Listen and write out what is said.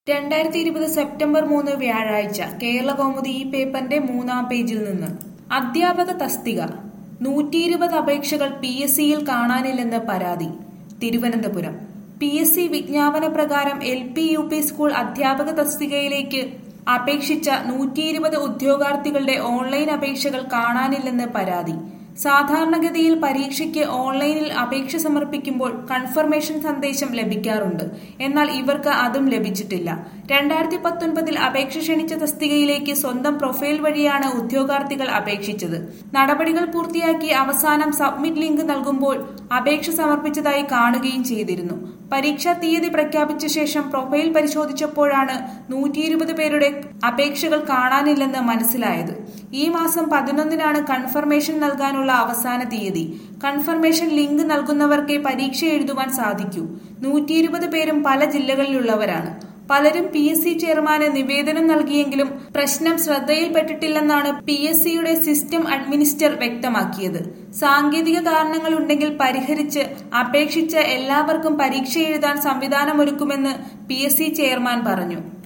രണ്ടായിരത്തി ഇരുപത് സെപ്റ്റംബർ മൂന്ന് വ്യാഴാഴ്ച കേരള കൗമുദി ഈ പേപ്പറിന്റെ മൂന്നാം പേജിൽ നിന്ന് അധ്യാപക തസ്തിക നൂറ്റി ഇരുപത് അപേക്ഷകൾ പി എസ് സിയിൽ കാണാനില്ലെന്ന് പരാതി തിരുവനന്തപുരം പി എസ് സി വിജ്ഞാപന പ്രകാരം L P U P school അധ്യാപക തസ്തികയിലേക്ക് അപേക്ഷിച്ച നൂറ്റി ഇരുപത് ഉദ്യോഗാർത്ഥികളുടെ ഓൺലൈൻ അപേക്ഷകൾ കാണാനില്ലെന്ന് പരാതി സാധാരണഗതിയിൽ പരീക്ഷയ്ക്ക് ഓൺലൈനിൽ അപേക്ഷ സമർപ്പിക്കുമ്പോൾ കൺഫർമേഷൻ സന്ദേശം ലഭിക്കാറുണ്ട് എന്നാൽ ഇവർക്ക് അതും ലഭിച്ചിട്ടില്ല രണ്ടായിരത്തി പത്തൊൻപതിൽ അപേക്ഷ ക്ഷണിച്ച തസ്തികയിലേക്ക് സ്വന്തം പ്രൊഫൈൽ വഴിയാണ് ഉദ്യോഗാർത്ഥികൾ അപേക്ഷിച്ചത് നടപടികൾ പൂർത്തിയാക്കി അവസാനം സബ്മിറ്റ് ലിങ്ക് നൽകുമ്പോൾ അപേക്ഷ സമർപ്പിച്ചതായി കാണുകയും ചെയ്തിരുന്നു പരീക്ഷാ തീയതി പ്രഖ്യാപിച്ച ശേഷം പ്രൊഫൈൽ പരിശോധിച്ചപ്പോഴാണ് നൂറ്റി ഇരുപത് പേരുടെ അപേക്ഷകൾ കാണാനില്ലെന്ന് മനസ്സിലായത് ഈ മാസം പതിനൊന്നിനാണ് കൺഫർമേഷൻ നൽകാനുള്ള അവസാന തീയതി കൺഫർമേഷൻ ലിങ്ക് നൽകുന്നവർക്കേ പരീക്ഷ എഴുതുവാൻ സാധിക്കൂ നൂറ്റി ഇരുപത് പേരും പല ജില്ലകളിലുള്ളവരാണ് പലരും പി എസ് സി ചെയർമാന് നിവേദനം നൽകിയെങ്കിലും പ്രശ്നം ശ്രദ്ധയിൽപ്പെട്ടിട്ടില്ലെന്നാണ് പി എസ് സിയുടെ സിസ്റ്റം അഡ്മിനിസ്റ്റർ വ്യക്തമാക്കിയത് സാങ്കേതിക കാരണങ്ങൾ ഉണ്ടെങ്കിൽ പരിഹരിച്ച് അപേക്ഷിച്ച എല്ലാവർക്കും പരീക്ഷ എഴുതാൻ സംവിധാനമൊരുക്കുമെന്ന് പി എസ് സി ചെയർമാൻ പറഞ്ഞു